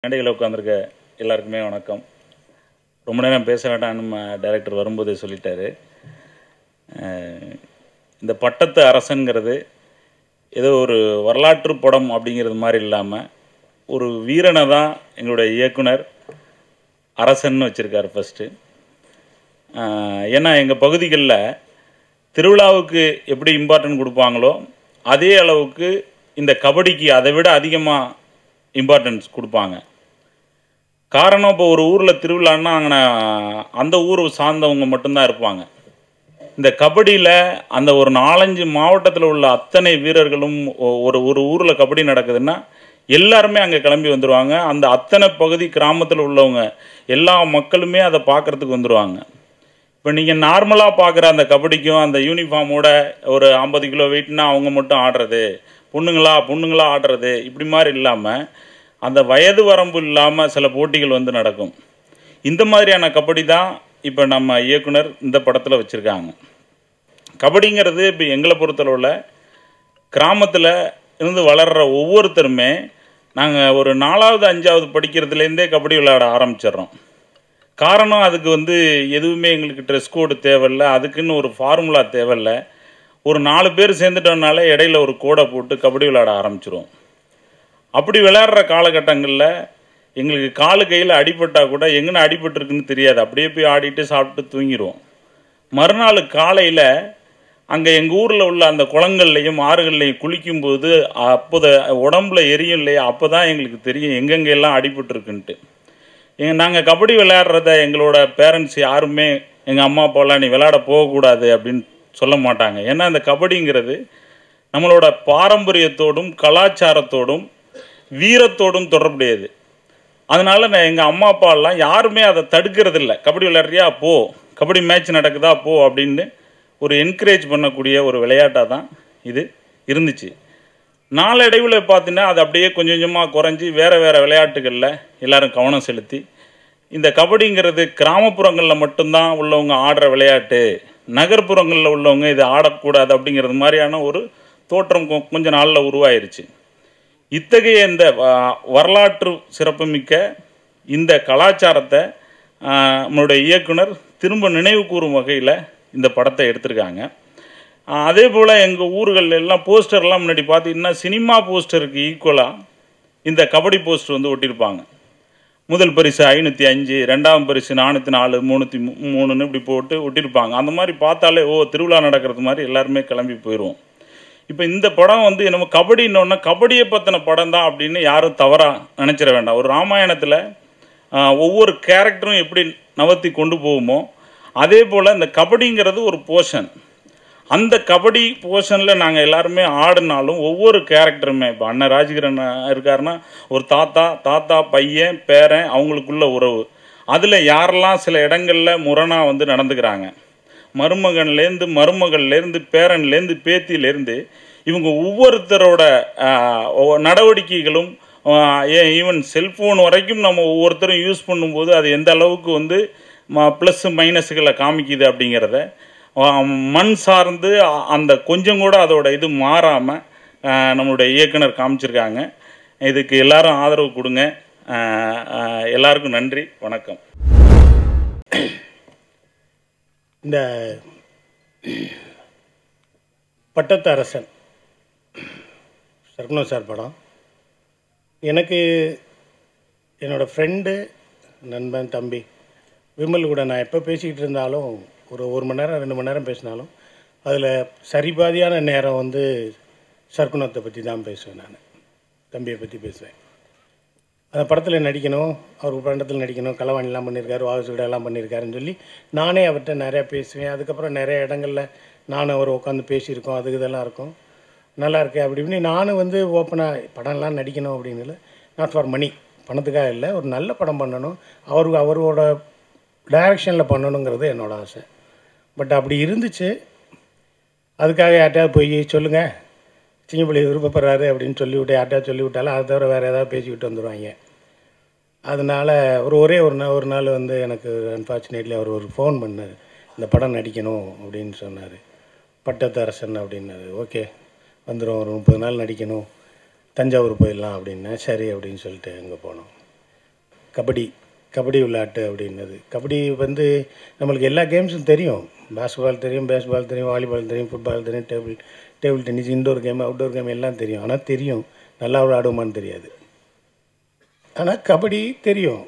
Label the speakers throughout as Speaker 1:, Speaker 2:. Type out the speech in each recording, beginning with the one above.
Speaker 1: மேடையில் உட்காந்துருக்க எல்லாருக்குமே வணக்கம் ரொம்ப நேரம் பேச வேண்டாம்னு நம்ம டைரக்டர் வரும்போதே சொல்லிட்டாரு அஹ் இந்த பட்டத்து அரசன்கிறது ஏதோ ஒரு வரலாற்று படம் அப்படிங்கிறது மாதிரி இல்லாமல் ஒரு வீரனை தான் எங்களுடைய இயக்குனர் அரசன்னு வச்சுருக்காரு ஃபஸ்ட்டு ஏன்னா எங்கள் பகுதிகளில் திருவிழாவுக்கு எப்படி இம்பார்ட்டன்ட் கொடுப்பாங்களோ அதே அளவுக்கு இந்த கபடிக்கு அதை விட அதிகமாக இம்பார்ட்டன்ஸ் கொடுப்பாங்க காரணம் இப்போ ஒரு ஊரில் திருவிழான்னா அங்கே அந்த ஊர் சார்ந்தவங்க மட்டும்தான் இருப்பாங்க இந்த கபடியில் அந்த ஒரு நாலஞ்சு மாவட்டத்தில் உள்ள அத்தனை வீரர்களும் ஒ- ஒரு ஒரு ஊரில் கபடி நடக்குதுன்னா எல்லாருமே அங்கே கிளம்பி வந்துடுவாங்க அந்த அத்தனை பகுதி கிராமத்தில் உள்ளவங்க எல்லா மக்களுமே அதை பார்க்கறதுக்கு வந்துடுவாங்க இப்போ நீங்கள் நார்மலாக பார்க்குற அந்த கபடிக்கும் அந்த யூனிஃபார்மோட ஒரு ஐம்பது கிலோ வெயிட்னா அவங்க மட்டும் ஆடுறது பொண்ணுங்களா பொண்ணுங்களா ஆடுறது இப்படி மாதிரி இல்லாமல் அந்த வயது வரம்பு இல்லாமல் சில போட்டிகள் வந்து நடக்கும் இந்த மாதிரியான கபடி தான் இப்போ நம்ம இயக்குனர் இந்த படத்தில் வச்சுருக்காங்க கபடிங்கிறது இப்போ எங்களை பொறுத்தளவில் கிராமத்தில் இருந்து வளர்கிற ஒவ்வொருத்தருமே நாங்கள் ஒரு நாலாவது அஞ்சாவது படிக்கிறதுலேருந்தே கபடி விளையாட ஆரம்பிச்சிடுறோம் காரணம் அதுக்கு வந்து எதுவுமே எங்களுக்கு ட்ரெஸ் கோடு தேவையில்ல அதுக்குன்னு ஒரு ஃபார்முலா தேவையில்ல ஒரு நாலு பேர் சேர்ந்துட்டோம்னாலே இடையில ஒரு கோடை போட்டு கபடி விளையாட ஆரம்பிச்சிருவோம் அப்படி விளையாடுற காலகட்டங்களில் எங்களுக்கு காலு கையில் அடிபட்டால் கூட எங்கன்னு அடிபட்டிருக்குன்னு தெரியாது அப்படியே போய் ஆடிட்டு சாப்பிட்டு தூங்கிடுவோம் மறுநாள் காலையில் அங்கே எங்கள் ஊரில் உள்ள அந்த குளங்கள்லையும் ஆறுகள்லையும் குளிக்கும்போது அப்போத உடம்புல எரியும் இல்லையா அப்போ தான் எங்களுக்கு தெரியும் எங்கெங்கெல்லாம் அடிபட்டிருக்குன்ட்டு எங்க நாங்கள் கபடி விளையாடுறத எங்களோட பேரண்ட்ஸ் யாருமே எங்கள் அம்மா அப்பாலாம் நீ விளையாட போகக்கூடாது அப்படின்னு சொல்ல மாட்டாங்க ஏன்னா இந்த கபடிங்கிறது நம்மளோட பாரம்பரியத்தோடும் கலாச்சாரத்தோடும் வீரத்தோடும் தொடர்புடையது அதனால நான் எங்கள் அம்மா அப்பாலாம் யாருமே அதை தடுக்கிறது இல்ல கபடி விளையாடுறியா போ கபடி மேட்ச் நடக்குதா போ அப்படின்னு ஒரு என்கரேஜ் பண்ணக்கூடிய ஒரு விளையாட்டாக தான் இது இருந்துச்சு நாளடைவில் பார்த்தீங்கன்னா அது அப்படியே கொஞ்சம் கொஞ்சமாக குறைஞ்சி வேறு வேறு விளையாட்டுகளில் எல்லாரும் கவனம் செலுத்தி இந்த கபடிங்கிறது கிராமப்புறங்களில் மட்டும்தான் உள்ளவங்க ஆடுற விளையாட்டு நகர்ப்புறங்களில் உள்ளவங்க இது ஆடக்கூடாது அப்படிங்கிறது மாதிரியான ஒரு தோற்றம் கொ- கொஞ்ச நாளில் உருவாயிருச்சு இத்தகைய இந்த வ- வரலாற்று சிறப்புமிக்க இந்த கலாச்சாரத்தை ஆ, நம்மளுடைய இயக்குனர் திரும்ப நினைவு கூறும் வகையில் இந்த படத்தை எடுத்திருக்காங்க ஆ, அதே போல் எங்கள் ஊர்கள் எல்லாம் போஸ்டர்லாம் முன்னாடி பார்த்தீங்கன்னா சினிமா போஸ்டருக்கு ஈக்குவலாக இந்த கபடி போஸ்டர் வந்து ஒட்டியிருப்பாங்க முதல் பரிசு ஐநூற்றி அஞ்சு ரெண்டாம் பரிசு நானூற்றி நாலு முந்நூற்றி மூணுன்னு இப்படி போட்டு ஒட்டியிருப்பாங்க அந்த மாதிரி பார்த்தாலே ஓ திருவிழா நடக்கிறது மாதிரி எல்லாருமே கிளம்பி போயிடுவோம் இப்போ இந்த படம் வந்து நம்ம கபடின்னொன்னா கபடியை பற்றின படம் தான் அப்படின்னு யாரும் தவறாக நினச்சிட வேண்டாம் ஒரு ராமாயணத்தில் ஒவ்வொரு கேரக்டரும் எப்படி நவர்த்தி கொண்டு போகுமோ அதே போல் இந்த கபடிங்கிறது ஒரு போர்ஷன் அந்த கபடி போர்ஷனில் நாங்கள் எல்லாருமே ஆடினாலும் ஒவ்வொரு கேரக்டருமே இப்போ அண்ணன் ராஜகிரன் இருக்காருன்னா ஒரு தாத்தா தாத்தா பையன் பேரன் அவங்களுக்குள்ள உறவு அதில் யாரெல்லாம் சில இடங்களில் முரணாக வந்து நடந்துக்கிறாங்க மருமகன்லேருந்து மருமகள்லேருந்து பேரன்லேருந்து பேத்தியிலேருந்து இவங்க ஒவ்வொருத்தரோட ஆஹ், ஒவ்வொரு நடவடிக்கைகளும் ஈவன் செல்ஃபோன் வரைக்கும் நம்ம ஒவ்வொருத்தரும் யூஸ் பண்ணும்போது அது எந்த அளவுக்கு வந்து ப்ளஸ் மைனஸுகளை காமிக்குது அப்படிங்கிறத ஆஹ், மண் சார்ந்து அ- அந்த கொஞ்சம் கூட அதோட இது மாறாமல் நம்மளுடைய இயக்குனர் காமிச்சிருக்காங்க இதுக்கு எல்லாரும் ஆதரவு கொடுங்க ஆஹ், ஆஹ், எல்லாருக்கும் நன்றி வணக்கம்
Speaker 2: இந்த பட்டத்து அரசன் சர்க்குணம் சார் படம் எனக்கு என்னோட ஃப்ரெண்டு நண்பன் தம்பி விமல் கூட நான் எப்போ பேசிக்கிட்டு இருந்தாலும் ஒரு ஒரு மணி நேரம் ரெண்டு மணி நேரம் பேசினாலும் அதில் சரிபாதியான நேரம் வந்து சர்க்குணத்தை பற்றி தான் பேசுவேன் நான் தம்பியை பற்றி பேசுவேன் அந்த படத்தில் நடிக்கணும் அவர் படத்தில் நடிக்கணும் களவாணிலாம் பண்ணியிருக்காரு வாகசுகடெல்லாம் பண்ணியிருக்காருன்னு சொல்லி நானே அவர்கிட்ட நிறையா பேசுவேன் அதுக்கப்புறம் நிறைய இடங்களில் நானும் அவர் உட்காந்து பேசியிருக்கோம் அதுக்கு இதெல்லாம் இருக்கும் நல்லா இருக்கு அப்படி இப்படின்னு நானும் வந்து ஓப்பனாக படம்லாம் நடிக்கணும் அப்படின்னு இல்லை நாட் ஃபார் மணி பணத்துக்காக இல்லை ஒரு நல்ல படம் பண்ணணும் அவருக்கு அவரோட டைரக்ஷனில் பண்ணணுங்கிறது என்னோட ஆசை பட் அப்படி இருந்துச்சு அதுக்காக யார்ட்டையாவது போய் சொல்லுங்கள் சிங்கப்பள்ளி விருப்பப்படுறாரு அப்படின்னு சொல்லிவிட்டு யார்ட்டையாவது சொல்லி விட்டாலும் அதை தவிர வேறு ஏதாவது பேசிக்கிட்டு வந்துடுவாங்க அதனால் ஒரு ஒரே ஒரு நாள் ஒரு நாள் வந்து எனக்கு அன்ஃபார்ச்சுனேட்லி அவர் ஒரு ஃபோன் பண்ணார் இந்த படம் நடிக்கணும் அப்படின்னு சொன்னார் பட்டத்து அரசன் அப்படின்னாரு ஓகே வந்துடும் ஒரு முப்பது நாள் நடிக்கணும் தஞ்சாவூர் போயிடலாம் அப்படின்னேன் சரி அப்படின்னு சொல்லிட்டு அங்கே போனோம் கபடி கபடி விளையாட்டு அப்படின்னது கபடி வந்து நம்மளுக்கு எல்லா கேம்ஸும் தெரியும் பாஸ்கெட்பால் தெரியும் பேஸ்பால் தெரியும் வாலிபால் தெரியும் ஃபுட்பால் தெரியும் table table tennis indoor game outdoor game எல்லாம் தெரியும் ஆனால் தெரியும் நல்லா விளையாடுமான்னு தெரியாது ஆனால் கபடி தெரியும்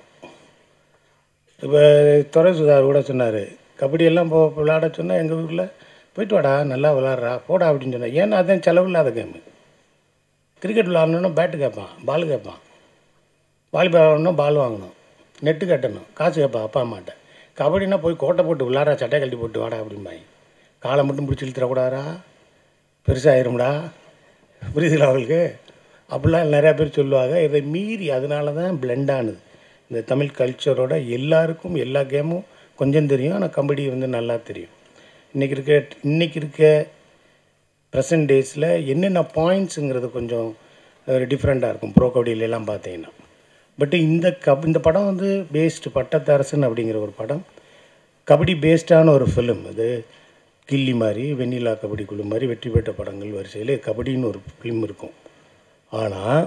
Speaker 2: இப்போ துறை சுதார் கூட சொன்னார் கபடியெல்லாம் போ விளையாட சொன்னால் எங்கள் ஊரில் போயிட்டு வாடா நல்லா விளாட்றா போடா அப்படின்னு சொன்னேன் ஏன்னா அதான் செலவு இல்லாத கேமு கிரிக்கெட் விளாட்ணுன்னா பேட்டு கேட்பான் பால் கேட்பான் வாலிபால் விளாடணும் பால் வாங்கணும் நெட்டு கட்டணும் காசு கேட்பான் அப்பா அம்மாட்ட கபடினா போய் கோட்டை போட்டு விளாட்றா சட்டை கழட்டி போட்டு வாடா அப்படிம்பாய் காலை மட்டும் பிடிச்சி இழுத்துறக்கூடாதா பெருசாகிரும்டா புரியுதுல அவங்களுக்கு அப்படிலாம் நிறையா பேர் சொல்லுவாங்க இதை மீறி அதனால தான் blend ஆனது இந்த தமிழ் கல்ச்சரோட எல்லாருக்கும் எல்லா கேமும் கொஞ்சம் தெரியும் ஆனால் கபடி வந்து நல்லா தெரியும் இன்றைக்கி இருக்க இன்றைக்கி இருக்க ப்ரெசன்ட் டேஸில் என்னென்ன பாயிண்ட்ஸுங்கிறது கொஞ்சம் டிஃப்ரெண்ட்டாக இருக்கும் ப்ரோ கபடியிலலாம் பார்த்தீங்கன்னா பட் இந்த கப் இந்த படம் வந்து பேஸ்டு பட்டத்தரசன் அப்படிங்கிற ஒரு படம் கபடி பேஸ்டான ஒரு ஃபிலிம் இது கில்லி மாதிரி வெண்ணிலா கபடி குழு மாதிரி வெற்றி பெற்ற படங்கள் வரிசையில் கபடின்னு ஒரு ஃபிலிம் இருக்கும் ஆனால்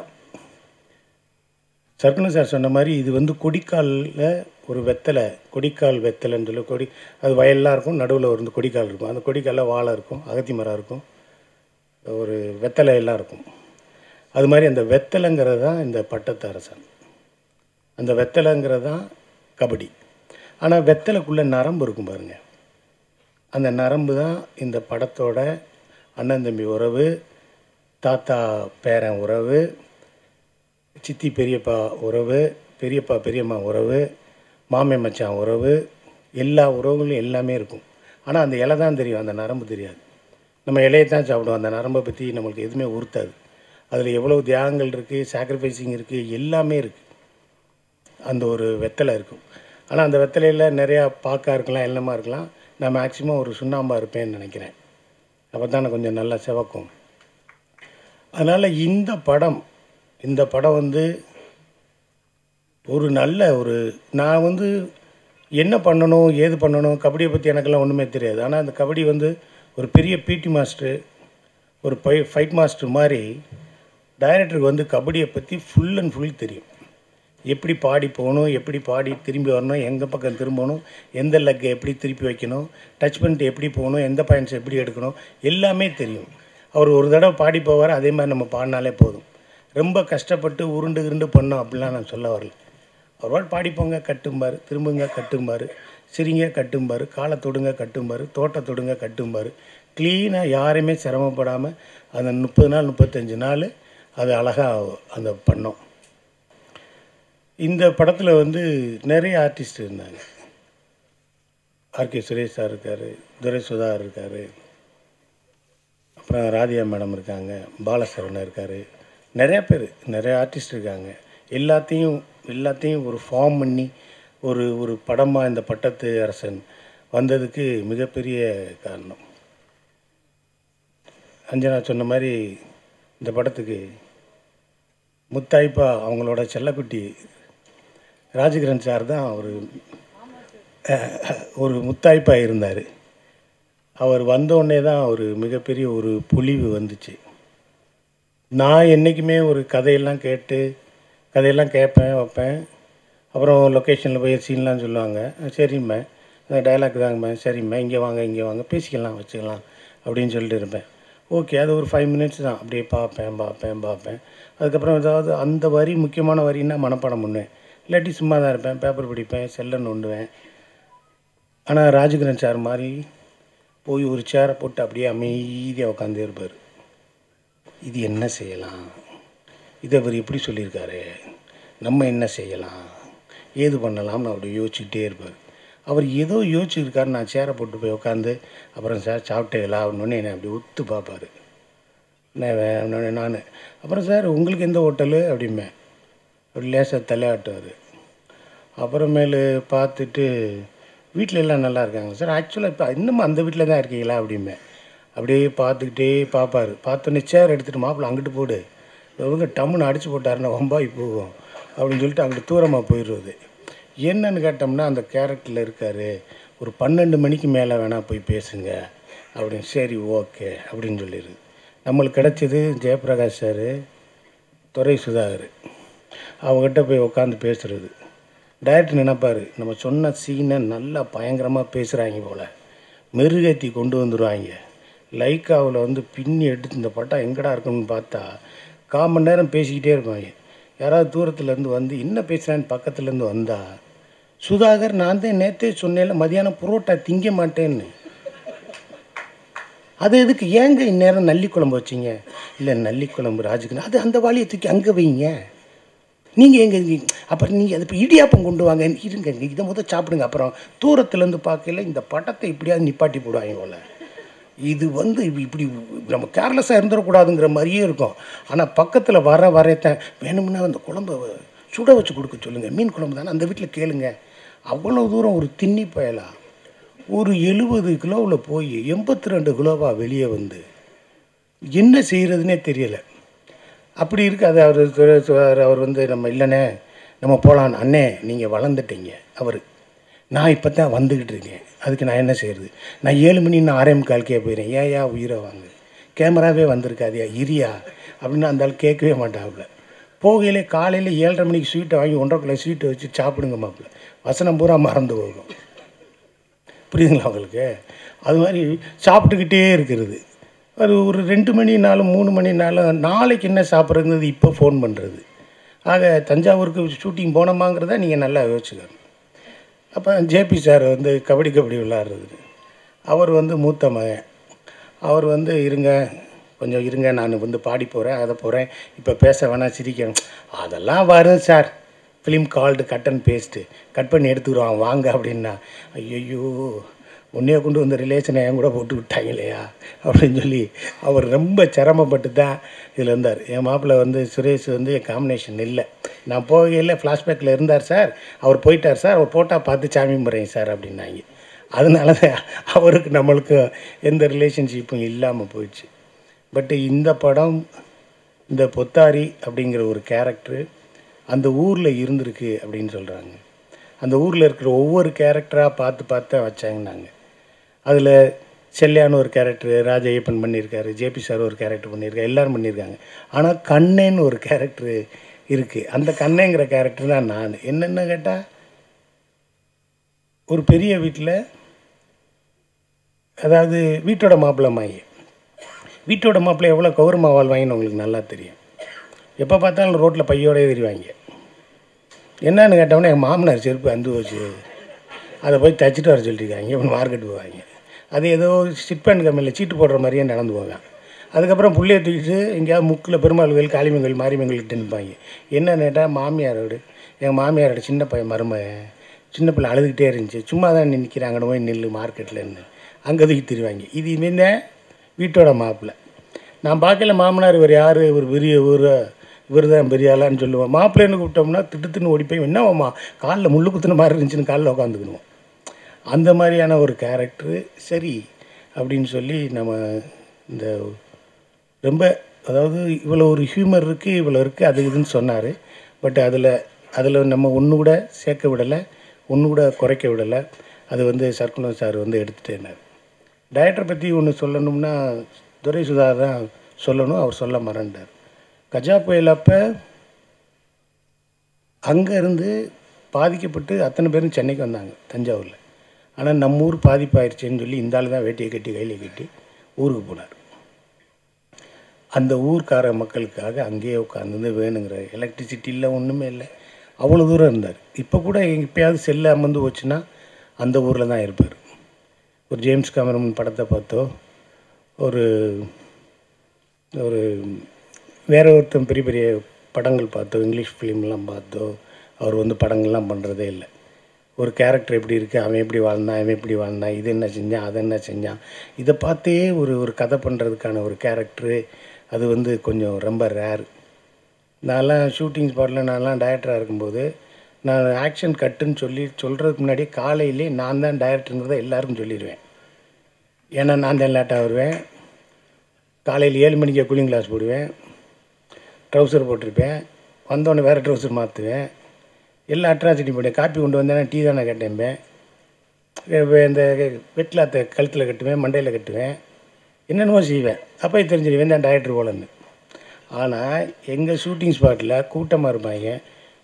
Speaker 2: சர்க்குண சார் சொன்ன மாதிரி இது வந்து கொடிக்காலில் ஒரு வெத்தலை கொடிக்கால் வெத்தலைன்னு சொல்லி கொடி அது வயல்லாம் இருக்கும் நடுவில் ஒரு கொடிக்கால் இருக்கும் அந்த கொடிக்காலில் வாழை இருக்கும் அகத்தி மரம் இருக்கும் ஒரு வெத்தலை எல்லாம் இருக்கும் அது மாதிரி அந்த வெத்தலைங்கிறது தான் இந்த பட்டத்து அரசன் அந்த வெத்தலைங்கிறது தான் கபடி ஆனால் வெத்தலைக்குள்ளே நரம்பு இருக்கும் பாருங்கள் அந்த நரம்பு தான் இந்த படத்தோட அண்ணன் தம்பி உறவு தாத்தா பேரன் உறவு சித்தி பெரியப்பா உறவு பெரியப்பா பெரியம்மா உறவு மாமே மச்சான் உறவு எல்லா உறவுகளும் எல்லாமே இருக்கும் ஆனால் அந்த இலை தான் தெரியும் அந்த நரம்பு தெரியாது நம்ம இலையை தான் சாப்பிடுவோம் அந்த நரம்பை பற்றி நம்மளுக்கு எதுவுமே உறுத்தாது அதில் எவ்வளோ தியாகங்கள் இருக்குது சாக்ரிஃபைசிங் இருக்குது எல்லாமே இருக்குது அந்த ஒரு வெத்தலை இருக்கும் ஆனால் அந்த வெத்தலையில் நிறையா பாக்கா இருக்கலாம் எல்லமா இருக்கலாம் நான் மேக்ஸிமம் ஒரு சுண்ணாம்பாக இருப்பேன்னு நினைக்கிறேன் அப்போ தான் கொஞ்சம் நல்லா சிவக்கும் அதனால் இந்த படம் இந்த படம் வந்து ஒரு நல்ல ஒரு நான் வந்து என்ன பண்ணணும் ஏது பண்ணணும் கபடியை பற்றி எனக்கெல்லாம் ஒன்றுமே தெரியாது ஆனால் அந்த கபடி வந்து ஒரு பெரிய பிடி மாஸ்டரு ஒரு பை ஃபைட் மாஸ்டர் மாதிரி டைரக்டருக்கு வந்து கபடியை பற்றி ஃபுல் அண்ட் ஃபுல் தெரியும் எப்படி பாடி போகணும் எப்படி பாடி திரும்பி வரணும் எங்கே பக்கம் திரும்பணும் எந்த லெக்கை எப்படி திருப்பி வைக்கணும் டச் பண்ணிட்டு எப்படி போகணும் எந்த பாயிண்ட்ஸ் எப்படி எடுக்கணும் எல்லாமே தெரியும் அவர் ஒரு தடவை பாடி போவார் அதே மாதிரி நம்ம பாடினாலே போதும் ரொம்ப கஷ்டப்பட்டு உருண்டு உருண்டு பண்ணோம் அப்படிலாம் நான் சொல்ல வரல ஒரு வாட்டி பாடிப்போங்க கட்டும்பார் திரும்புங்க கட்டும்பார் சிரிங்க கட்டும்பார் காலை தொடுங்க கட்டும்பார் தோட்ட தொடுங்க கட்டும்பார் க்ளீனாக யாரையுமே சிரமப்படாமல் அந்த முப்பது நாள் முப்பத்தஞ்சு நாள் அது அழகாக அந்த பண்ணோம் இந்த படத்தில் வந்து நிறைய ஆர்டிஸ்ட் இருந்தாங்க ஆர்கே சுரேஷ் சார் இருக்கார் துரை சுதா இருக்கார் அப்புறம் ராதியா மேடம் இருக்காங்க பாலசரவணன் இருக்கார் நிறையா பேர் நிறைய ஆர்டிஸ்ட் இருக்காங்க எல்லாத்தையும் எல்லாத்தையும் ஒரு ஃபார்ம் பண்ணி ஒரு ஒரு படமாக இந்த பட்டத்து அரசன் வந்ததுக்கு மிகப்பெரிய காரணம் அஞ்சனா சொன்ன மாதிரி இந்த படத்துக்கு முத்தாய்ப்பா அவங்களோட செல்லக்குட்டி ராஜகிரண் சார் தான் ஒரு ஒரு முத்தாய்ப்பாக இருந்தார் அவர் வந்தோடனே தான் ஒரு மிகப்பெரிய ஒரு பொலிவு வந்துச்சு நான் என்றைக்குமே ஒரு கதையெல்லாம் கேட்டு கதையெல்லாம் கேட்பேன் வைப்பேன் அப்புறம் லொக்கேஷனில் போய் சீன்லாம் சொல்லுவாங்க சரிம்மா அந்த டைலாக் தாங்கம்மா சரிம்மா இங்கே வாங்க இங்கே வாங்க பேசிக்கலாம் வச்சுக்கலாம் அப்படின்னு சொல்லிட்டு இருப்பேன் ஓகே அது ஒரு ஃபைவ் மினிட்ஸ் தான் அப்படியே பார்ப்பேன் பார்ப்பேன் பார்ப்பேன் அதுக்கப்புறம் ஏதாவது அந்த வரி முக்கியமான வரின்னா மனப்பாடம் பண்ணுவேன் இல்லாட்டி சும்மா தான் இருப்பேன் பேப்பர் படிப்பேன் செல்லை நோண்டுவேன் ஆனால் ராஜகிரண் சார் மாதிரி போய் ஒரு சேரை போட்டு அப்படியே அமைதியாக உட்காந்தே இருப்பார் இது என்ன செய்யலாம் இதை அவர் எப்படி சொல்லியிருக்காரு நம்ம என்ன செய்யலாம் ஏது பண்ணலாம்னு அப்படி யோசிச்சுக்கிட்டே இருப்பார் அவர் ஏதோ யோசிச்சிருக்காரு நான் சேரை போட்டு போய் உட்காந்து அப்புறம் சார் சாப்பிட்டேங்களா அப்படின்னு என்னை அப்படி ஒத்து பார்ப்பாரு நான் நான் அப்புறம் சார் உங்களுக்கு எந்த ஹோட்டலு அப்படிம்பேன் அப்படி லேசாக தலையாட்டுவார் அப்புறமேலு பார்த்துட்டு வீட்டில் எல்லாம் நல்லா இருக்காங்க சார் ஆக்சுவலாக இப்போ இன்னமும் அந்த வீட்டில் தான் இருக்கீங்களா அப்படிம்பேன் அப்படியே பார்த்துக்கிட்டே பார்ப்பாரு பார்த்தோன்னே சேர் எடுத்துகிட்டு மாப்பிள்ள அங்கிட்டு போடு இவங்க டம்முன்னு அடிச்சு போட்டாருன்னா வம்பாய் போகும் அப்படின்னு சொல்லிட்டு அங்கிட்டு தூரமாக போயிடுறது என்னன்னு கேட்டோம்னா அந்த கேரக்டரில் இருக்கார் ஒரு பன்னெண்டு மணிக்கு மேலே வேணால் போய் பேசுங்க அப்படின்னு சரி ஓகே அப்படின்னு சொல்லிடுது நம்மளுக்கு கிடச்சது ஜெயபிரகாஷ் சார் துரை சுதாகர் அவங்ககிட்ட போய் உட்காந்து பேசுகிறது டைரக்டர் நினைப்பார் நம்ம சொன்ன சீனை நல்லா பயங்கரமாக பேசுகிறாங்க போல் மெருகேற்றி கொண்டு வந்துடுவாங்க லைக்காவில் வந்து பின்னி எடுத்து இந்த பட்டம் எங்கடா இருக்குன்னு பார்த்தா கால் மணி நேரம் பேசிக்கிட்டே இருப்பாங்க யாராவது தூரத்துலேருந்து வந்து என்ன பேசுகிறான்னு பக்கத்துலேருந்து வந்தா சுதாகர் நான் தான் நேற்றே சொன்னேன்ல மதியானம் புரோட்டா திங்க மாட்டேன்னு அது எதுக்கு ஏங்க இந்நேரம் நல்லி குழம்பு வச்சீங்க இல்லை நல்லி குழம்பு ராஜுக்குன்னு அது அந்த வாளியை தூக்கி அங்கே வைங்க நீங்கள் எங்கே அப்புறம் நீங்கள் அது இப்போ இடியாப்பம் கொண்டு வாங்க இருங்க இதை முதல் சாப்பிடுங்க அப்புறம் தூரத்துலேருந்து பார்க்கல இந்த படத்தை இப்படியாவது நிப்பாட்டி போடுவாங்க போல இது வந்து இப்ப- இப்படி நம்ம கேர்லெஸ்ஸாக இருந்துடக்கூடாதுங்கிற மாதிரியே இருக்கும் ஆனால் பக்கத்தில் வர வரத்தான் வேணும்னா அந்த குழம்ப சுட வச்சு கொடுக்க சொல்லுங்கள் மீன் குழம்பு தானே அந்த வீட்டில் கேளுங்க அவ்வளோ தூரம் ஒரு தின்னி பயலா ஒரு எழுபது கிலோவில் போய் எண்பத்தி ரெண்டு கிலோவா வெளியே வந்து என்ன செய்கிறதுனே தெரியலை அப்படி இருக்காது அவர் சொ- சொ- அவர் வந்து நம்ம இல்லைண்ணே நம்ம போகலான்னு அண்ணே நீங்கள் வளர்ந்துட்டீங்க அவர் நான் இப்போ தான் வந்துக்கிட்டு இருக்கேன் அதுக்கு நான் என்ன செய்கிறது நான் ஏழு மணி நான் ஆரே முக்கால்க்கே போயிடுறேன் ஏயா உயிரை வாங்கு கேமராவே வந்திருக்காதியா இரியா அப்படின்னு அந்த ஆள் கேட்கவே மாட்டாப்புல போகையிலே காலையில் ஏழரை மணிக்கு ஸ்வீட்டை வாங்கி ஒன்றரை கிலோ ஸ்வீட்டை வச்சு சாப்பிடுங்க மாப்பிள்ள வசனம் பூரா மறந்து போகும் புரியுதுங்களா உங்களுக்கு அது மாதிரி சாப்பிட்டுக்கிட்டே இருக்கிறது அது ஒரு ரெண்டு மணினாலும் மூணு மணினாலும் நாளைக்கு என்ன சாப்பிட்றதுங்கிறது இப்போ ஃபோன் பண்ணுறது ஆக தஞ்சாவூருக்கு ஷூட்டிங் போனோமாங்கிறத நீங்கள் நல்லா யோசிச்சுக்கணும் அப்போ ஜேபி சார் வந்து கபடி கபடி விளாட்றது அவர் வந்து மூத்த மகன் அவர் வந்து இருங்க கொஞ்சம் இருங்க நான் வந்து பாடி போகிறேன் அதை போகிறேன் இப்போ பேச வேணாம் சிரிக்கணும் அதெல்லாம் வரும் sir film called cut and paste cut பண்ணி எடுத்துக்கிறோம் வாங்க அப்படின்னா ஐயோ உன்னைய கொண்டு வந்த ரிலேஷனை என் கூட போட்டு விட்டாங்க இல்லையா அப்படின்னு சொல்லி அவர் ரொம்ப சிரமப்பட்டு தான் இதில் இருந்தார் என் மாப்பிள்ளை வந்து சுரேஷ் வந்து என் காம்பினேஷன் இல்லை நான் போகையில் ஃப்ளாஷ்பேக்கில் இருந்தார் சார் அவர் போயிட்டார் சார் அவர் போட்டால் பார்த்து சாமி முறையும் சார் அப்படின்னாங்க அதனால தான் அவருக்கு நம்மளுக்கு எந்த ரிலேஷன்ஷிப்பும் இல்லாமல் போயிடுச்சு பட் இந்த படம் இந்த பொத்தாரி அப்படிங்கிற ஒரு கேரக்டரு அந்த ஊரில் இருந்திருக்கு அப்படின்னு சொல்கிறாங்க அந்த ஊரில் இருக்கிற ஒவ்வொரு கேரக்டராக பார்த்து பார்த்து தான் வச்சாங்கன்னாங்க அதில் செல்லையான்னு ஒரு கேரக்டர் ராஜ ஐயப்பன் பண்ணியிருக்காரு ஜேபி சார் ஒரு கேரக்டர் பண்ணியிருக்காரு எல்லாரும் பண்ணியிருக்காங்க ஆனால் கண்ணேன்னு ஒரு கேரக்டர் இருக்குது அந்த கண்ணேங்கிற கேரக்டர் தான் நான் என்னென்ன கேட்டால் ஒரு பெரிய வீட்டில் அதாவது வீட்டோட மாப்பிள்ளை மாயி வீட்டோட மாப்பிள்ளை எவ்வளோ கௌரவ வாழ்வாங்கன்னு உங்களுக்கு நல்லா தெரியும் எப்போ பார்த்தாலும் ரோட்டில் பையோடய தெரிவாங்க என்னன்னு கேட்டவொடனே எங்கள் மாமனார் செருப்பு அந்து போச்சு அதை போய் தச்சுட்டு வர சொல்லியிருக்காங்க இவன் மார்க்கெட் போவாங்க அது ஏதோ சிட்பேண்ட் கம்பெனியில் சீட்டு போடுற மாதிரியே நடந்து போவேன் அதுக்கப்புறம் புள்ளைய தூக்கிட்டு எங்கேயாவது முக்கில் பெருமாள் கோயில் காளிமங்கல் மாரியம்மன் கிட்ட நிற்பாங்க என்ன கேட்டால் மாமியாரோடு எங்கள் மாமியாரோட சின்ன பையன் மருமகன் சின்ன பிள்ளை அழுதுகிட்டே இருந்துச்சு சும்மா தான் நிற்கிறாங்கன்னு போய் நில்லு மார்க்கெட்டில்னு அங்கே தூக்கி திருவாங்க இது இவன் வீட்டோட மாப்பிள்ளை நான் பார்க்கல மாமனார் இவர் யார் இவர் பெரிய ஊர் இவர் தான் பெரிய ஆளான்னு சொல்லுவோம் மாப்பிள்ளைன்னு கூப்பிட்டோம்னா திட்டுத்துன்னு ஓடி போய் என்னவாம்மா காலில் முள்ளு குத்துன மாதிரி இருந்துச்சுன்னு காலில் உட்காந்துக்கணும் அந்த மாதிரியான ஒரு கேரக்டரு சரி அப்படின்னு சொல்லி நம்ம இந்த ரொம்ப அதாவது இவ்வளோ ஒரு ஹியூமர் இருக்குது இவ்வளோ இருக்குது அது இதுன்னு சொன்னார் பட் அதில் அதில் நம்ம ஒன்று கூட சேர்க்க விடலை ஒன்று கூட குறைக்க விடலை அது வந்து சர்க்குலர் சார் வந்து எடுத்துட்டேனார் டைரக்டரை பற்றி ஒன்று சொல்லணும்னா துரை சுதா தான் சொல்லணும் அவர் சொல்ல மறந்தார் கஜா புயல் அப்போ அங்கேருந்து பாதிக்கப்பட்டு அத்தனை பேரும் சென்னைக்கு வந்தாங்க தஞ்சாவூரில் ஆனால் நம்ம ஊர் பாதிப்பாயிருச்சேன்னு சொல்லி இந்த ஆள் தான் வேட்டியை கட்டி கையில் கட்டி ஊருக்கு போனார் அந்த ஊர்க்கார மக்களுக்காக அங்கேயே உட்காந்து வேணுங்கிற எலக்ட்ரிசிட்டி இல்லை ஒன்றுமே இல்லை அவ்வளோ தூரம் இருந்தார் இப்போ கூட எப்பயாவது செல்லு அமர்ந்து போச்சுன்னா அந்த ஊரில் தான் இருப்பார் ஒரு ஜேம்ஸ் கேமரன் படத்தை பார்த்தோ ஒரு ஒரு வேற ஒருத்தன் பெரிய பெரிய படங்கள் பார்த்தோ இங்கிலீஷ் ஃபிலிம்லாம் பார்த்தோ அவர் வந்து படங்கள்லாம் பண்ணுறதே இல்லை ஒரு கேரக்டர் எப்படி இருக்குது அவன் எப்படி வாழ்ந்தான் அவன் எப்படி வாழ்ந்தான் இது என்ன செஞ்சான் அதை என்ன செஞ்சான் இதை பார்த்தே ஒரு ஒரு கதை பண்ணுறதுக்கான ஒரு கேரக்டரு அது வந்து கொஞ்சம் ரொம்ப ரேர் நான்லாம் ஷூட்டிங் ஸ்பாட்டில் நான்லாம் டைரக்டராக இருக்கும்போது நான் ஆக்ஷன் கட்டுன்னு சொல்லி சொல்கிறதுக்கு முன்னாடியே காலையிலே நான் தான் டைரக்டருங்கிறத எல்லாருக்கும் சொல்லிடுவேன் ஏன்னா நான் தான் லேட்டாக வருவேன் காலையில் ஏழு மணிக்கு கூலிங் கிளாஸ் போடுவேன் ட்ரௌசர் போட்டிருப்பேன் வந்தோடனே வேறு ட்ரௌசர் மாற்றுவேன் எல்லா அட்ராசிட்டி போட்டேன் காப்பி கொண்டு வந்தேன்னா டீ தானே கேட்டேன்பேன் இந்த வெட்லாத்தை கழுத்தில் கட்டுவேன் மண்டையில் கட்டுவேன் என்னென்னமோ செய்வேன் அப்போ தெரிஞ்சிடுவேன் தான் டைரக்டர் போலன்னு ஆனால் எங்கள் ஷூட்டிங் ஸ்பாட்டில் கூட்டமாக இருப்பாங்க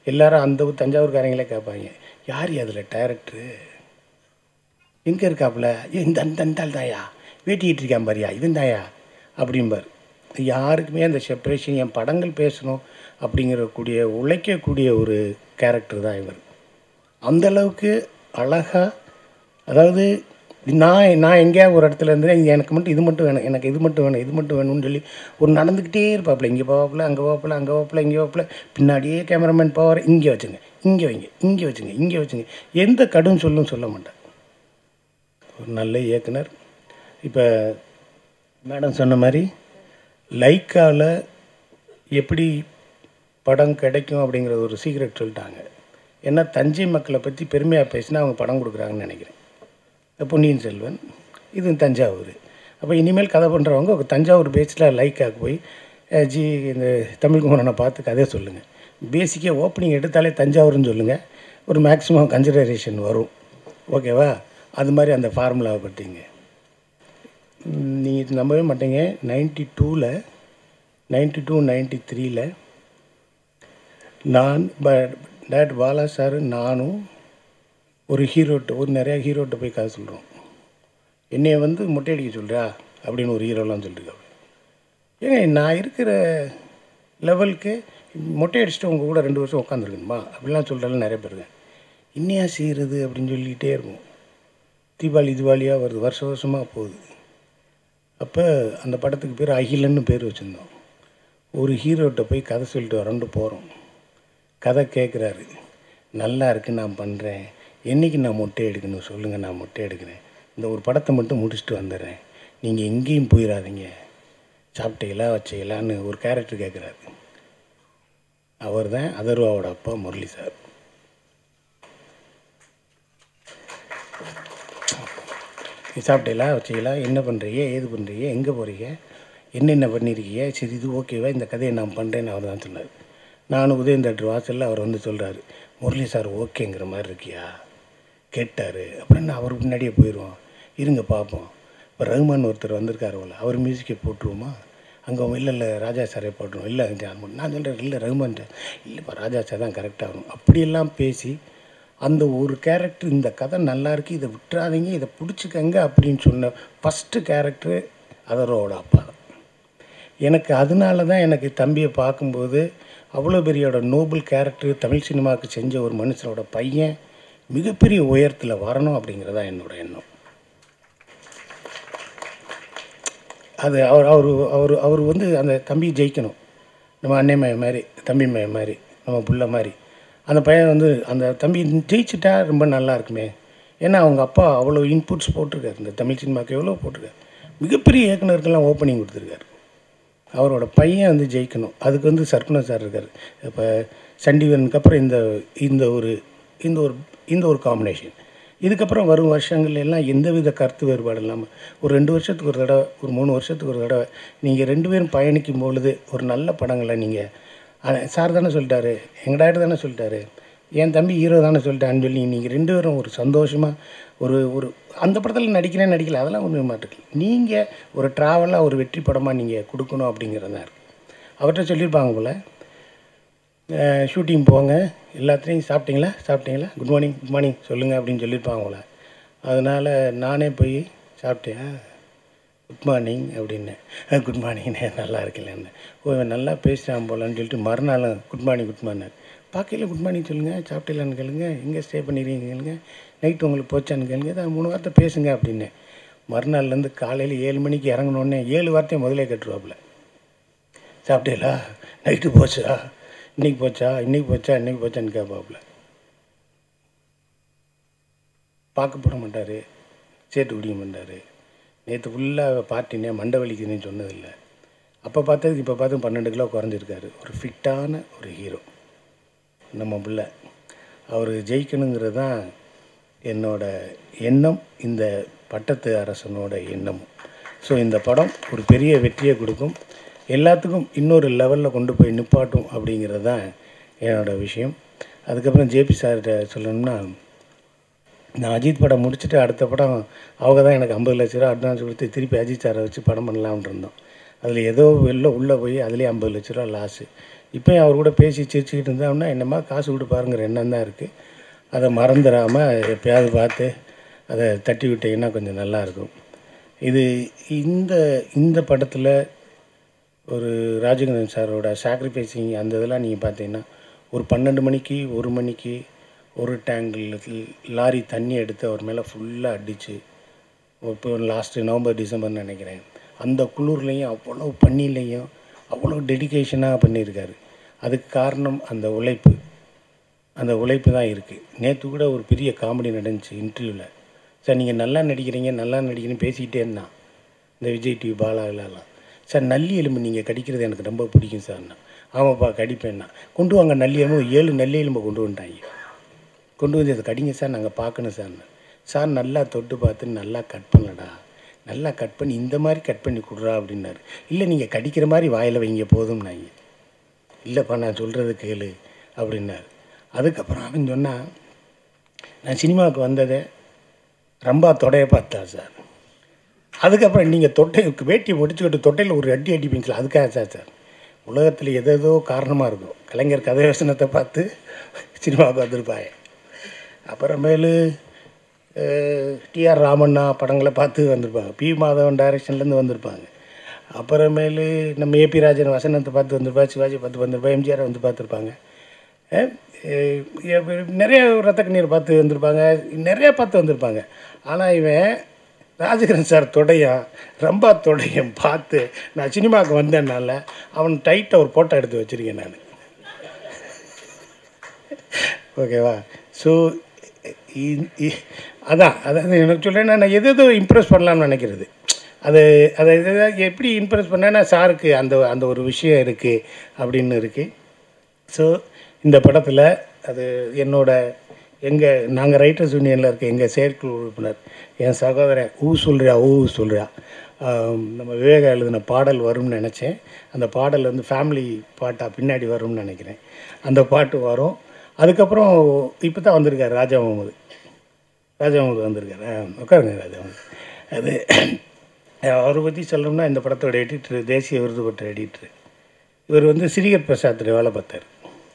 Speaker 2: எல்லாரும் அந்த ஊர் தஞ்சாவூர்காரங்களே கேட்பாங்க யார் அதில் டேரக்டரு எங்கே இருக்காப்புல ஏ இந்த அந்த அந்த ஆள் தாயா வேட்டிக்கிட்டு இருக்கான் பாரியா இவன் தாயா அப்படிம்பார் யாருக்குமே அந்த செப்பரேஷன் என் படங்கள் பேசணும் அப்படிங்கிற கூடிய உழைக்கக்கூடிய ஒரு கேரக்டர் தான் இவர் அந்த அளவுக்கு அழகாக அதாவது நான் நான் எங்கேயா ஒரு இடத்துல இருந்து இங்க எனக்கு மட்டும் இது மட்டும் வேணும் எனக்கு இது மட்டும் வேணும் இது மட்டும் வேணும்னு சொல்லி ஒரு நடந்துக்கிட்டே இருப்பாப்புல இங்கே போவாப்புல அங்கே போவாப்புல அங்கே போவாப்புல இங்கே போவாப்புல பின்னாடியே கேமராமேன் போவார் இங்கே வச்சுங்க இங்கே வைங்க இங்கே வச்சுங்க இங்கே வச்சுங்க எந்த கடும் சொல்லும் சொல்ல மாட்டேன் ஒரு நல்ல இயக்குனர் இப்போ மேடம் சொன்ன மாதிரி லைக்காவில் எப்படி படம் கிடைக்கும் அப்படிங்கிற ஒரு சீக்ரெட் சொல்லிட்டாங்க ஏன்னா தஞ்சை மக்களை பற்றி பெருமையாக பேசினா அவங்க படம் கொடுக்குறாங்கன்னு நினைக்கிறேன் பொன்னியின் செல்வன் இது தஞ்சாவூர் அப்போ இனிமேல் கதை பண்ணுறவங்க தஞ்சாவூர் பேஸில் லைக்காக போய் அஹ், ஜி இந்த தமிழ் குமரனை பார்த்து கதையை சொல்லுங்கள் பேசிக்காக ஓப்பனிங் எடுத்தாலே தஞ்சாவூர்னு சொல்லுங்கள் ஒரு மேக்ஸிமம் கன்சிடரேஷன் வரும் ஓகேவா அது மாதிரி அந்த ஃபார்முலாவை பற்றிங்க நீங்கள் நம்பவே மாட்டீங்க நைன்டி டூவில் நைன்டி டூ நைன்டி த்ரீயில் நான் டேட் பாலா சார் நானும் ஒரு ஹீரோட்ட ஒரு நிறையா ஹீரோட்ட போய் கதை சொல்கிறோம் என்னைய வந்து மொட்டை அடிக்க சொல்கிறா அப்படின்னு ஒரு ஹீரோலாம் சொல்லியிருக்காங்க ஏங்க நான் இருக்கிற லெவலுக்கு மொட்டை அடிச்சுட்டு உங்கள் கூட ரெண்டு வருஷம் உட்காந்துருக்கணுமா அப்படிலாம் சொல்கிறாலும் நிறைய பேருங்க இன்னையா செய்கிறது அப்படின்னு சொல்லிக்கிட்டே இருக்கும் தீபாவளி தீபாவளியாக வருது வருஷ வருஷமாக போகுது அப்போ அந்த படத்துக்கு பேர் அகிலன்னு பேர் வச்சுருந்தோம் ஒரு ஹீரோட்ட போய் கதை சொல்லிட்டு வரோன்ட்டு போகிறோம் கதை கேட்குறாரு நல்லா இருக்கு நான் பண்ணுறேன் என்னைக்கு நான் மொட்டை எடுக்கணும் சொல்லுங்கள் நான் மொட்டை எடுக்கிறேன் இந்த ஒரு படத்தை மட்டும் முடிச்சுட்டு வந்துடுறேன் நீங்கள் எங்கேயும் போயிடாதீங்க சாப்பிட்டீங்களா வச்சீங்களான்னு ஒரு கேரக்டர் கேட்குறாரு அவர் தான் அதர்வாவோட அப்பா முரளி சார் நீ சாப்பிட்டீங்களா வச்சீங்களா என்ன பண்ணுறீங்க ஏது பண்ணுறீங்க எங்கே போகிறீங்க என்னென்ன பண்ணியிருக்கீங்க சரி இது ஓகேவா இந்த கதையை நான் பண்ணுறேன்னு அவர் தான் சொன்னார் நானும் உதயம் தேட்டர் வாசலில் அவர் வந்து சொல்கிறாரு முரளி சார் ஓகேங்கிற மாதிரி இருக்கியா கேட்டார் அப்படின்னு அவர் முன்னாடியே போயிடுவோம் இருங்க பார்ப்போம் இப்போ ரகுமான் ஒருத்தர் வந்திருக்காரு போல அவர் மியூசிக்கை போட்டுருவோமா அங்கே இல்லை இல்லை ராஜா சாரே போட்டுருவோம் இல்லை நான் சொல்கிறேன் இல்லை ரகுமான் சார் இல்லைப்பா ராஜா சார் தான் கரெக்டாக வரும் அப்படியெல்லாம் பேசி அந்த ஒரு கேரக்டர் இந்த கதை நல்லா இருக்கு இதை விட்டுறாதீங்க இதை பிடிச்சிக்கங்க அப்படின்னு சொன்ன ஃபஸ்ட்டு கேரக்டரு அதரோட அப்பா தான் எனக்கு அதனால தான் எனக்கு தம்பியை பார்க்கும்போது அவ்வளோ பெரியோட நோபல் கேரக்டர் தமிழ் சினிமாவுக்கு செஞ்ச ஒரு மனுஷனோட பையன் மிகப்பெரிய உயரத்தில் வரணும் அப்படிங்கிறதா என்னோட எண்ணம் அது அவர் அவர் அவர் அவர் வந்து அந்த தம்பி ஜெயிக்கணும் நம்ம அண்ணன் மகன் மாதிரி தம்பி மகன் மாதிரி நம்ம புள்ள மாதிரி அந்த பையன் வந்து அந்த தம்பி ஜெயிச்சிட்டா ரொம்ப நல்லா இருக்குமே ஏன்னா அவங்க அப்பா அவ்வளோ இன்புட்ஸ் போட்டிருக்காரு இந்த தமிழ் சினிமாவுக்கு எவ்வளோ போட்டிருக்காரு மிகப்பெரிய இயக்குனருக்கெல்லாம் ஓப்பனிங் கொடுத்துருக்காரு அவரோட பையன் வந்து ஜெயிக்கணும் அதுக்கு வந்து சர்க்குணர் சார் இருக்கார் இப்போ சண்டிவனுக்கு அப்புறம் இந்த இந்த ஒரு இந்த ஒரு இந்த ஒரு காம்பினேஷன் இதுக்கப்புறம் வரும் வருஷங்கள் எல்லாம் எந்தவித கருத்து வேறுபாடு இல்லாமல் ஒரு ரெண்டு வருஷத்துக்கு ஒரு தடவை ஒரு மூணு வருஷத்துக்கு ஒரு தடவை நீங்கள் ரெண்டு பேரும் பயணிக்கும் பொழுது ஒரு நல்ல படங்களை நீங்கள் சார் தானே சொல்லிட்டாரு எங்கள் டாக்டர் தானே சொல்லிட்டாரு என் தம்பி ஹீரோ தானே சொல்லிட்டான்னு சொல்லி நீங்கள் ரெண்டு பேரும் ஒரு சந்தோஷமாக ஒரு ஒரு அந்த படத்தில் நடிக்கிறேன் நடிக்கல அதெல்லாம் ஒன்றும் மாட்டிருக்கு நீங்கள் ஒரு ட்ராவலாக ஒரு வெற்றி படமாக நீங்கள் கொடுக்கணும் அப்படிங்கிறது தான் இருக்குது அவர்கிட்ட சொல்லியிருப்பாங்க போல் ஷூட்டிங் போங்க எல்லாத்துலேயும் சாப்பிட்டீங்களா சாப்பிட்டீங்களா குட் மார்னிங் குட் மார்னிங் சொல்லுங்கள் அப்படின்னு சொல்லியிருப்பாங்க போல் அதனால் நானே போய் சாப்பிட்டியா குட் மார்னிங் அப்படின்னு குட் மார்னிங்ண்ணே நல்லா இருக்கலன்னு ஓ இவன் நல்லா பேசுகிறான் போலன்னு சொல்லிட்டு மறுநாளும் குட் மார்னிங் குட் மார்னிங் பார்க்கையில் குட் மார்னிங் சொல்லுங்கள் சாப்பிட்டீங்களான்னு கேளுங்க எங்கே ஸ்டே பண்ணிடுறீங்க கேளுங்க நைட்டு உங்களுக்கு போச்சான்னு கேளுங்க தான் மூணு வார்த்தை பேசுங்க அப்படின்னு மறுநாள்லேருந்து காலையில் ஏழு மணிக்கு இறங்கினோடனே ஏழு வார்த்தையை முதலே கட்டுருவாப்புல சாப்பிட்டீங்களா நைட்டு போச்சா இன்னைக்கு போச்சா இன்னைக்கு போச்சா இன்னைக்கு போச்சான்னு கேட்பாப்புல பார்க்க போட மாட்டார் சேட்டு குடிக்க மாட்டார் நேற்று ஃபுல்லாக பார்ட்டினே மண்டை வலிக்குதுன்னு சொன்னதில்லை அப்போ பார்த்ததுக்கு இப்போ பார்த்து பன்னெண்டு கிலோ குறைஞ்சிருக்காரு ஒரு ஃபிட்டான ஒரு ஹீரோ நம்ம பிள்ளை அவர் ஜெயிக்கணுங்கிறது தான் என்னோட எண்ணம் இந்த பட்டத்து அரசனோட எண்ணமும் ஸோ இந்த படம் ஒரு பெரிய வெற்றியை கொடுக்கும் எல்லாத்துக்கும் இன்னொரு லெவலில் கொண்டு போய் நிப்பாட்டும் அப்படிங்கிறது தான் என்னோட விஷயம் அதுக்கப்புறம் ஜேபி சார்கிட்ட சொல்லணும்னா நான் அஜித் படம் முடிச்சுட்டு அடுத்த படம் அவங்க தான் எனக்கு ஐம்பது லட்ச ரூபா அட்வான்ஸ் கொடுத்து திருப்பி அஜித் சாரை வச்சு படம் பண்ணலாம்னு இருந்தோம் அதில் ஏதோ வெளில உள்ளே போய் அதுலேயே ஐம்பது லட்ச ரூபா லாஸு இப்போயும் அவர் கூட பேசி சிரிச்சுக்கிட்டு இருந்தோம்னா என்னம்மா காசு விட்டு பாருங்கிற எண்ணம் தான் இருக்குது அதை மறந்துடாமல் எப்பயாவது பார்த்து அதை தட்டி விட்டீங்கன்னா கொஞ்சம் நல்லாயிருக்கும் இது இந்த இந்த படத்தில் ஒரு ராஜேந்திரன் சாரோட சாக்ரிஃபைசிங் அந்த இதெல்லாம் நீங்கள் பார்த்தீங்கன்னா ஒரு பன்னெண்டு மணிக்கு ஒரு மணிக்கு ஒரு டேங்கில் லாரி தண்ணி எடுத்து அவர் மேலே ஃபுல்லாக அடித்து இப்போ லாஸ்ட்டு நவம்பர் டிசம்பர்னு நினைக்கிறேன் அந்த குளிர்லையும் அவ்வளோ பண்ணிலையும் அவ்வளோ டெடிகேஷனாக பண்ணியிருக்காரு அதுக்கு காரணம் அந்த உழைப்பு அந்த உழைப்பு தான் இருக்குது நேற்று கூட ஒரு பெரிய காமெடி நடந்துச்சு இன்டர்வியூவில் சார் நீங்கள் நல்லா நடிக்கிறீங்க நல்லா நடிக்கிறீங்கன்னு பேசிக்கிட்டே இருந்தான் இந்த விஜய் டிவி பாலா எல்லாம் சார் நல்லி எலும்பு நீங்கள் கடிக்கிறது எனக்கு ரொம்ப பிடிக்கும் சார்ண்ணா ஆமாப்பா கடிப்பேன்னா கொண்டு வாங்க நல்லி எலும்பு ஏழு நல்லி எலும்பை கொண்டு வந்துட்டாங்க கொண்டு வந்து அதை கடிங்க சார் நாங்கள் பார்க்கணும் சார் சார் நல்லா தொட்டு பார்த்து நல்லா கட் பண்ணடா நல்லா கட் பண்ணி இந்த மாதிரி கட் பண்ணி கொடுறா அப்படின்னாரு இல்லை நீங்கள் கடிக்கிற மாதிரி வாயில் வைங்க போதும்னாங்க இல்லைப்பா நான் சொல்கிறது கேளு அப்படின்னாரு அதுக்கப்புறம் அவன் சொன்னான் நான் சினிமாவுக்கு வந்ததே ரொம்ப தொடையை பார்த்தா சார் அதுக்கப்புறம் நீங்கள் தொட்டை வேட்டி முடிச்சுக்கிட்டு தொட்டையில் ஒரு அடி அடிப்பீங்களா அதுக்காக சார் சார் உலகத்தில் எதேதோ காரணமாக இருக்கும் கலைஞர் கதை வசனத்தை பார்த்து சினிமாவுக்கு வந்திருப்பாங்க அப்புறமேலு டிஆர் ராமண்ணா படங்களை பார்த்து வந்திருப்பாங்க பி மாதவன் டைரக்ஷன்லேருந்து வந்திருப்பாங்க அப்புறமேலு நம்ம ஏபி ராஜன் வசனத்தை பார்த்து வந்திருப்பா சிவாஜி பார்த்து வந்திருப்பா எம்ஜிஆரை வந்து பார்த்துருப்பாங்க அஹ் அஹ் நிறைய ரத்த கண்ணீர் பார்த்து வந்திருப்பாங்க நிறைய பார்த்து வந்திருப்பாங்க ஆனால் இவன் ராஜகிரண் சார் தொடையும் ரொம்ப தொடையும் பார்த்து நான் சினிமாவுக்கு வந்தேன்னால அவன் டைட்டாக ஒரு ஃபோட்டோ எடுத்து வச்சுருக்கேன் நான் ஓகேவா ஸோ அதான் அதாவது எனக்கு சொல்ல நான் எது எதோ இம்ப்ரெஸ் பண்ணலாம்னு நினைக்கிறது அது அதை எதாவது எப்படி இம்ப்ரெஸ் பண்ணேன்னா சாருக்கு அந்த அந்த ஒரு விஷயம் இருக்குது அப்படின்னு இருக்குது ஸோ இந்த படத்தில் அது என்னோட எங்கள் நாங்கள் ரைட்டர்ஸ் யூனியனில் இருக்க எங்கள் செயற்குழு உறுப்பினர் என் சகோதரன் ஊ சொல்றியா ஊ சொல்றியா ஆம், நம்ம விவேகா எழுதின பாடல் வரும்னு நினச்சேன் அந்த பாடல் வந்து ஃபேமிலி பாட்டாக பின்னாடி வரும்னு நினைக்கிறேன் அந்த பாட்டு வரும் அதுக்கப்புறம் இப்போ தான் வந்திருக்காரு ராஜா முகமது ராஜா முகமது வந்திருக்காரு ஆ, உட்காருங்க ராஜா முகமது அது அவரை பற்றி சொல்லணும்னா இந்த படத்தோட எடிட்டர் தேசிய விருது பெற்ற எடிட்டர் இவர் வந்து சிறிகர் பிரசாத்தில் வேலை பார்த்தார்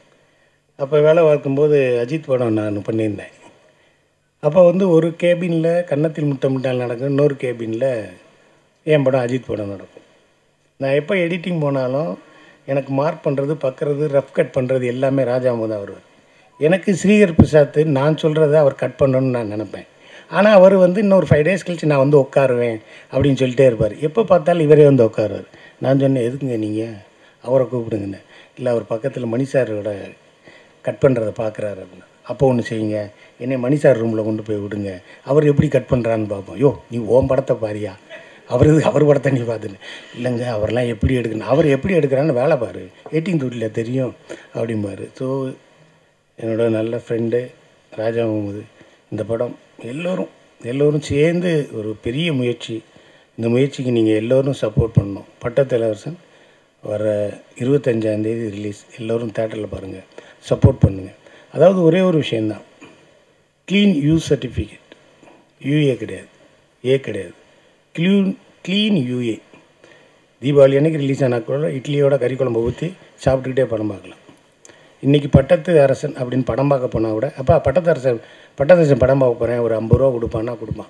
Speaker 2: அப்போ வேலை பார்க்கும்போது அஜித் படம் நான் பண்ணியிருந்தேன் அப்போ வந்து ஒரு கேபினில் கன்னத்தில் முத்தமிட்டால் நடக்கும் இன்னொரு கேபினில் என் படம் அஜித் படம் நடக்கும் நான் எப்போ எடிட்டிங் போனாலும் எனக்கு மார்க் பண்ணுறது பக்கிறது ரஃப் கட் பண்ணுறது எல்லாமே ராஜாமு தான் வருவார் எனக்கு ஸ்ரீகர் பிரசாத் நான் சொல்கிறத அவர் கட் பண்ணணும்னு நான் நினப்பேன் ஆனால் அவர் வந்து இன்னொரு ஃபைவ் டேஸ் கழிச்சு நான் வந்து உட்காருவேன் அப்படின்னு சொல்லிட்டே இருப்பார் எப்போ பார்த்தாலும் இவரே வந்து உட்காருவார் நான் சொன்னேன் எதுக்குங்க நீங்கள் அவரை கூப்பிடுங்கன்னு இல்லை அவர் பக்கத்தில் மணி சாரோட கட் பண்ணுறதை பார்க்குறாரு அப்படின்னு அப்போ ஒன்று செய்யுங்க என்னை மணி சார் ரூமில் கொண்டு போய் விடுங்க அவர் எப்படி கட் பண்ணுறான்னு பார்ப்போம் யோ நீ ஓன் படத்தை பாரியா அவர் இது அவர் படத்தை நீ பார்த்துன்னு இல்லைங்க அவரெல்லாம் எப்படி எடுக்கணும் அவர் எப்படி எடுக்கிறான்னு வேலை பாரு எயிட்டீன் தூட்டில் தெரியும் அப்படிம்பாரு ஸோ என்னோட நல்ல ஃப்ரெண்டு ராஜா முகமது இந்த படம் எல்லோரும் எல்லோரும் சேர்ந்து ஒரு பெரிய முயற்சி இந்த முயற்சிக்கு நீங்கள் எல்லோரும் சப்போர்ட் பண்ணணும் பட்டத்தலைவரசன் வர இருபத்தஞ்சாந்தேதி ரிலீஸ் எல்லோரும் தேட்டரில் பாருங்கள் சப்போர்ட் பண்ணுங்கள் அதாவது ஒரே ஒரு விஷயந்தான் க்ளீன் யூ சர்டிஃபிகேட் யூஏ கிடையாது ஏ கிடையாது க்ளீன் க்ளீன் யூஏ தீபாவளி அன்னைக்கு ரிலீஸ் ஆனால் கூட இட்லியோட கறி குழம்பு ஊற்றி சாப்பிட்டுக்கிட்டே படம் பார்க்கலாம் இன்றைக்கி பட்டத்து அரசன் அப்படின்னு படம் பார்க்க போனால் கூட அப்பா பட்டத்து அரசன் பட்டத்து அரசன் படம் பார்க்க போகிறேன் ஒரு ஐம்பது ரூபா கொடுப்பான்னா கொடுப்பான்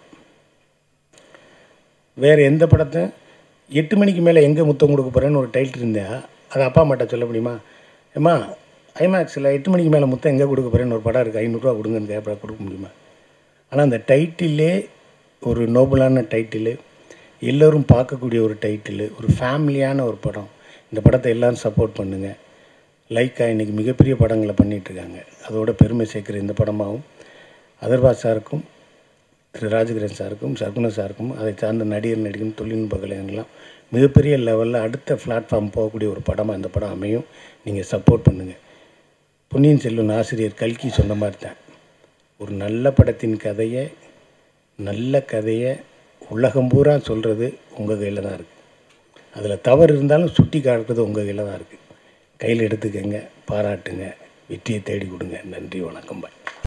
Speaker 2: வேறு எந்த படத்தை எட்டு மணிக்கு மேலே எங்கே முத்தம் கொடுக்க போகிறேன்னு ஒரு டைட்டில் இருந்தா அதை அப்பா அம்மாட்ட சொல்ல முடியுமா ஏம்மா ஐமேக்ஸில் எட்டு மணிக்கு மேலே முத்தம் எங்கே கொடுக்க போகிறேன்னு ஒரு படம் இருக்குது ஐநூறுரூவா கொடுங்கன்னு கேட்ப கொடுக்க முடியுமா ஆனால் அந்த டைட்டிலே ஒரு நோபலான டைட்டிலு எல்லோரும் பார்க்கக்கூடிய ஒரு டைட்டிலு ஒரு ஃபேமிலியான ஒரு படம் இந்த படத்தை எல்லோரும் சப்போர்ட் பண்ணுங்கள் லைக்கா இன்றைக்கி மிகப்பெரிய படங்களை பண்ணிகிட்ருக்காங்க அதோட பெருமை சேர்க்குற இந்த படமாகவும் அதர்வா சாருக்கும் திரு ராஜகிரண் சாருக்கும் சர்க்குண சாருக்கும் அதை சார்ந்த நடிகர் நடிகரும் தொழில்நுட்ப கலைஞர்கள்லாம் மிகப்பெரிய லெவலில் அடுத்த பிளாட்ஃபார்ம் போகக்கூடிய ஒரு படமாக இந்த படம் அமையும் நீங்கள் சப்போர்ட் பண்ணுங்கள் பொன்னியின் செல்வன் ஆசிரியர் கல்கி சொன்ன மாதிரி தான் ஒரு நல்ல படத்தின் கதையை நல்ல கதையை உலகம் பூரா சொல்கிறது உங்கள் கையில் தான் இருக்குது அதில் தவறு இருந்தாலும் சுட்டி காட்டுறது உங்கள் கையில் தான் இருக்குது கையில் எடுத்துக்கங்க பாராட்டுங்க வெற்றியை தேடி கொடுங்க நன்றி வணக்கம் பாய்